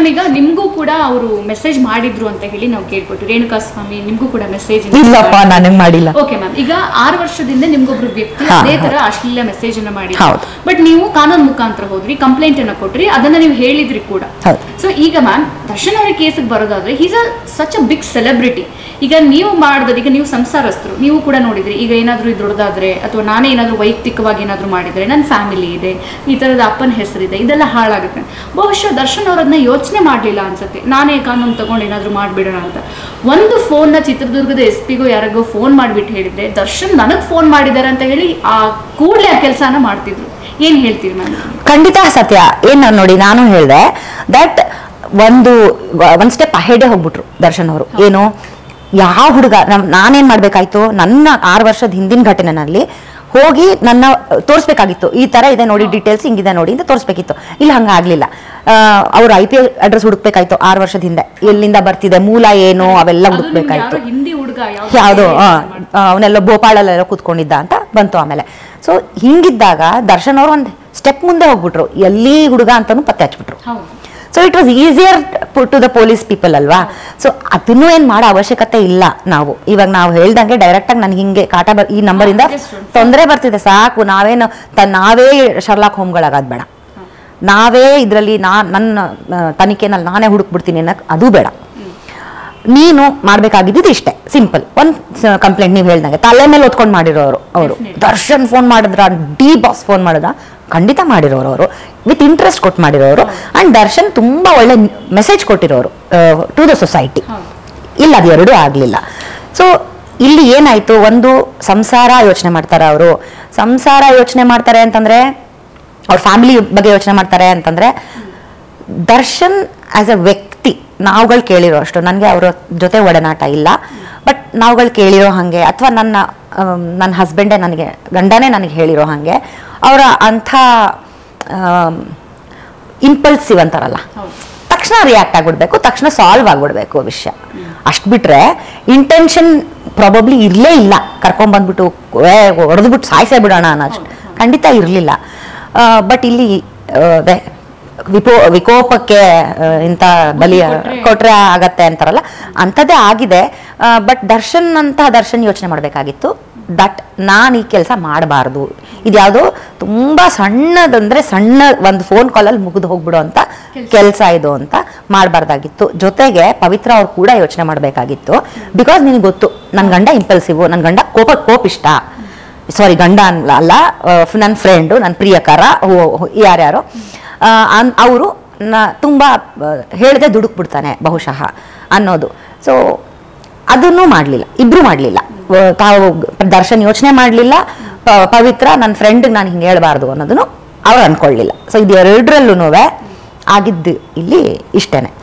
ಈಗ ನಿಮ್ಗೂ ಕೂಡ ಅವರು ಮೆಸೇಜ್ ಮಾಡಿದ್ರು ಅಂತ ಹೇಳಿ ನಾವು ಕೇಳ್ಕೊಟ್ಟು ರೇಣುಕಾ ಸ್ವಾಮಿ ನಿಮ್ಗೂ ಕೂಡ ಮೆಸೇಜ್ ಇಲ್ಲಪ್ಪ ನನಗೆ ಮಾಡಿಲ್ಲ ಓಕೆ ಮ್ಯಾಮ್ ಈಗ ಆರು ವರ್ಷದಿಂದ ನಿಮ್ಗೊಬ್ರು ವ್ಯಕ್ತಿ ಹಾ, ಅದೇ ಹಾ. ತರ ಅಶ್ಲೀಲ ಮೆಸೇಜ್ ಅನ್ನ ಮಾಡಿ ಹೌದು. ಬಟ್ ನೀವು ಕಾನೂನು ಮುಖಾಂತರ ಹೋದ್ರಿ ಕಂಪ್ಲೇಂಟ್ ಅನ್ನ ಕೊಟ್ರಿ ಅದನ್ನ ನೀವು ಹೇಳಿದ್ರಿ ಕೂಡ ಹೌದು. ಸೊ ಈಗ ಮ್ಯಾಮ್ ದರ್ಶನ್ ಅವರ ಕೇಸಿಗೆ ಬರೋದಾದ್ರೆ is a such a big celebrity ಈಗ ನೀವು ಮಾಡಿದ್ರೆ ಈಗ ನೀವು ಸಂಸಾರಸ್ಥರು ನೀವು ಕೂಡ ನೋಡಿದ್ರಿ ಈಗ ಏನಾದ್ರೂ ದೊಡ್ಡದಾದ್ರೆ ಅಥವಾ ನಾನೇ ಏನಾದ್ರೂ ವೈಯಕ್ತಿಕವಾಗಿ ಏನಾದ್ರೂ ಮಾಡಿದ್ರೆ ನನ್ನ ಫ್ಯಾಮಿಲಿ ಇದೆ ಈ ತರದ ಅಪ್ಪನ ಹೆಸರಿದೆ ಇದೆಲ್ಲ ಹಾಳಾಗುತ್ತೆ ಬಹುಶಃ ದರ್ಶನ್ ಅವರನ್ನ ಯೋಚನೆ ಮಾಡಲಿಲ್ಲ ಅನ್ಸುತ್ತೆ ನಾನೇ ಕಾನೂನು ತಗೊಂಡು ಏನಾದ್ರೂ ಮಾಡ್ಬಿಡೋಣ ಅಂತ ಒಂದು ಫೋನ್ನ ಚಿತ್ರದುರ್ಗದ ಎಸ್ ಪಿಗೋ ಯಾರಿಗೋ ಫೋನ್ ಮಾಡಿಬಿಟ್ಟು ಹೇಳಿದ್ರೆ ದರ್ಶನ್ ನನಗೆ ಫೋನ್ ಮಾಡಿದ್ದಾರೆ ಅಂತ ಹೇಳಿ ಆ ಕೂಡಲೇ ಆ ಕೆಲಸನ ಮಾಡ್ತಿದ್ರು ಏನ್ ಹೇಳ್ತೀರಿ ಮ್ಯಾಮ್ ಖಂಡಿತ ಸತ್ಯ ಏನ್ ನಾನ್ ನೋಡಿ ನಾನು ಹೇಳಿದೆ ದಟ್ ಒಂದು ಒಂದ್ ಸ್ಟೆಪ್ ಅಹೆಡೆ ಹೋಗ್ಬಿಟ್ರು ದರ್ಶನ್ ಅವರು ಏನು ಯಾವ ಹುಡುಗ ನಮ್ ನಾನೇನ್ ಮಾಡ್ಬೇಕಾಯ್ತು ನನ್ನ ಆರು ವರ್ಷದ ಹಿಂದಿನ ಘಟನೆನಲ್ಲಿ ಹೋಗಿ ನನ್ನ ತೋರಿಸ್ಬೇಕಾಗಿತ್ತು ಈ ತರ ಇದೆ ನೋಡಿ ಡೀಟೇಲ್ಸ್ ಹಿಂಗಿದೆ ನೋಡಿ ಅಂತ ತೋರಿಸ್ಬೇಕಿತ್ತು ಇಲ್ಲ ಹಂಗ ಆಗ್ಲಿಲ್ಲ ಅವ್ರು ಐ ಪಿ ಅಡ್ರೆಸ್ ಹುಡುಕ್ಬೇಕಾಯ್ತು ಆರು ವರ್ಷದ ಹಿಂದೆ ಎಲ್ಲಿಂದ ಬರ್ತಿದೆ ಮೂಲ ಏನು ಅವೆಲ್ಲ ಅದು ನಿಮ್ಗೆ ಹುಡುಕ್ಬೇಕಾಯ್ತು ಯಾರೋ ಹಿಂದಿ ಹುಡುಗ ಯಾವುದು ಅವನೆಲ್ಲ ಭೋಪಾಳಲ್ಲೆಲ್ಲ ಕೂತ್ಕೊಂಡಿದ್ದ ಅಂತ ಬಂತು ಆಮೇಲೆ ಸೊ ಹಿಂಗಿದ್ದಾಗ ದರ್ಶನ್ ಅವರು ಒಂದು ಸ್ಟೆಪ್ ಮುಂದೆ ಹೋಗ್ಬಿಟ್ರು ಎಲ್ಲಿ ಹುಡುಗ ಅಂತಾನು ಪತ್ತೆ ಹಚ್ಬಿಟ್ರು ಹೌದು so it was easier to the police people ಅಲ್ವಾ ಸೊ ಅದನ್ನು ಏನ್ ಮಾಡೋ ಅವಶ್ಯಕತೆ ಇಲ್ಲ ನಾವು ಇವಾಗ ನಾವು ಹೇಳ್ದಂಗೆ ಡೈರೆಕ್ಟ್ ಆಗಿ ನನ್ಗೆ ಹಿಂಗೆ ಕಾಟ ಬರ್ ಈ ನಂಬರಿಂದ just ಒಂದು ತೊಂದರೆ ಬರ್ತಿದೆ ಸಾಕು ನಾವೇನು ತ- ನಾವೇ ಶರ್ಲಾಕ್ ಹೋಮ್ಗಳಾಗೋದು ಬೇಡ ನಾವೇ ಇದರಲ್ಲಿ ನಾ ನನ್ನ ಆ, ತನಿಖೆನಲ್ಲಿ ನಾನೇ ಹುಡುಕ್ಬಿಡ್ತೀನಿ ಅನ್ನಕ್ ಅದು ಬೇಡ ನೀನು ಮಾಡ್ಬೇಕಾಗಿದ್ದು ಇಷ್ಟೇ ಸಿಂಪಲ್ ಒಂದ್ ಕಂಪ್ಲೇಂಟ್ ನೀವು ಹೇಳ್ದಂಗೆ ತಲೆ ಮೇಲೆ ಹೊತ್ಕೊಂಡು ಮಾಡಿರೋರು ಅವರು Definitely. ದರ್ಶನ್ ಫೋನ್ ಮಾಡಿದ್ರ ಡಿ ಬಾಸ್ ಫೋನ್ ಮಾಡಿದ್ರ ಖಂಡಿತ ಮಾಡಿರೋರು ಅವರು ವಿತ್ ಇಂಟ್ರೆಸ್ಟ್ ಕೊಟ್ಟು ಮಾಡಿರೋರು ಅಂಡ್ ದರ್ಶನ್ ತುಂಬಾ ಒಳ್ಳೆ ಮೆಸೇಜ್ ಕೊಟ್ಟಿರೋರು ಟು ದ ಸೊಸೈಟಿ ಹೌದು. ಇಲ್ಲ ಅದು ಎರಡೂ ಆಗಲಿಲ್ಲ ಸೊ ಇಲ್ಲಿ ಏನಾಯ್ತು ಒಂದು ಸಂಸಾರ ಯೋಚನೆ ಮಾಡ್ತಾರೆ ಅವರು ಸಂಸಾರ ಯೋಚನೆ ಮಾಡ್ತಾರೆ ಅಂತಂದ್ರೆ ಅವ್ರ ಫ್ಯಾಮಿಲಿ ಬಗ್ಗೆ ಯೋಚನೆ ಮಾಡ್ತಾರೆ ಅಂತಂದ್ರೆ ದರ್ಶನ್ ಆಸ್ ಅ ವ್ಯಕ್ತಿ ನಾವುಗಳು ಕೇಳಿರೋ ಅಷ್ಟು ನನಗೆ ಅವರ ಜೊತೆ ಒಡನಾಟ ಇಲ್ಲ ಬಟ್ ನಾವುಗಳು ಕೇಳಿರೋ ಹಾಗೆ ಅಥವಾ ನನ್ನ ಆಮ್, ನನ್ನ ಹಸ್ಬೆಂಡೇ ನನಗೆ ಗಂಡನೇ ನನಗೆ ಹೇಳಿರೋ ಹಾಗೆ ಅವರ ಅಂಥ ಇಂಪಲ್ಸಿವ್ ಅಂತಾರಲ್ಲ ಹೌದು. ತಕ್ಷಣ ರಿಯಾಕ್ಟ್ ಆಗ್ಬಿಡ್ಬೇಕು ತಕ್ಷಣ ಸಾಲ್ವ್ ಆಗ್ಬಿಡ್ಬೇಕು ವಿಷಯ ಅಷ್ಟು ಬಿಟ್ರೆ ಇಂಟೆನ್ಷನ್ ಪ್ರಾಬಬ್ಲಿ ಇರಲೇ ಇಲ್ಲ ಕರ್ಕೊಂಡ್ ಬಂದ್ಬಿಟ್ಟು ಹೊಡೆದ್ಬಿಟ್ಟು ಸಾಯಿಸೇ ಬಿಡೋಣ ಅನ್ನೋಷ್ಟು ಖಂಡಿತ ಇರಲಿಲ್ಲ ಬಟ್ ಇಲ್ಲಿ ಆ, ಅದೇ ವಿಪೋ ವಿಕೋಪಕ್ಕೆ ಆ, ಇಂಥ ಬಲಿ ಕೊಟ್ರೆ- ಕೊಟ್ರೆ ಆಗತ್ತೆ ಅಂತಾರಲ್ಲ ಅಂಥದ್ದೇ ಆಗಿದೆ ಬಟ್ ದರ್ಶನ್ ಅಂತ ದರ್ಶನ್ ಯೋಚನೆ ಮಾಡಬೇಕಾಗಿತ್ತು ದಟ್ ನಾನು ಈ ಕೆಲಸ ಮಾಡಬಾರ್ದು ಇದ್ಯಾವುದೋ ತುಂಬಾ ಸಣ್ಣದಂದ್ರೆ ಸಣ್ಣ ಒಂದು ಫೋನ್ ಕಾಲಲ್ಲಿ ಮುಗಿದು ಹೋಗ್ಬಿಡೋ ಅಂತ ಕೆಲಸ ಇದು ಅಂತ ಮಾಡಬಾರ್ದಾಗಿತ್ತು ಜೊತೆಗೆ ಪವಿತ್ರ ಅವ್ರು ಕೂಡ ಯೋಚನೆ ಮಾಡಬೇಕಾಗಿತ್ತು ಬಿಕಾಸ್ ನಿನಗೆ ಗೊತ್ತು ನನ್ನ ಗಂಡ ಇಂಪಲ್ಸಿವ್ ನನ್ನ ಗಂಡ ಕೋಪ ಕೋಪಿಷ್ಟ ಸಾರಿ ಗಂಡ ಅಲ್ಲ ಅಲ್ಲ ನನ್ನ ಫ್ರೆಂಡು ನನ್ನ ಪ್ರಿಯಕರ ಹೋ- ಹೋ- ಯಾರ್ಯಾರು ಅವರು ತುಂಬ ಹೇಳದೆ ದುಡುಕ್ಬಿಡ್ತಾನೆ ಬಹುಶಃ ಅನ್ನೋದು ಸೊ ಅದನ್ನು ಮಾಡಲಿಲ್ಲ ಇಬ್ರು ಮಾಡಲಿಲ್ಲ ತಾವು ದರ್ಶನ್ ಯೋಚನೆ ಮಾಡಲಿಲ್ಲ ಪವಿತ್ರ ನನ್ನ ಫ್ರೆಂಡ್ಗೆ ನಾನು ಹಿಂಗೆ ಹೇಳ್ಬಾರ್ದು ಅನ್ನೋದನ್ನು ಅವ್ರು ಅನ್ಕೊಳ್ಳಿಲ್ಲ ಸೊ ಇದು ಎರಡರಲ್ಲೂ ಆಗಿದ್ದು ಇಲ್ಲಿ ಇಷ್ಟೇನೆ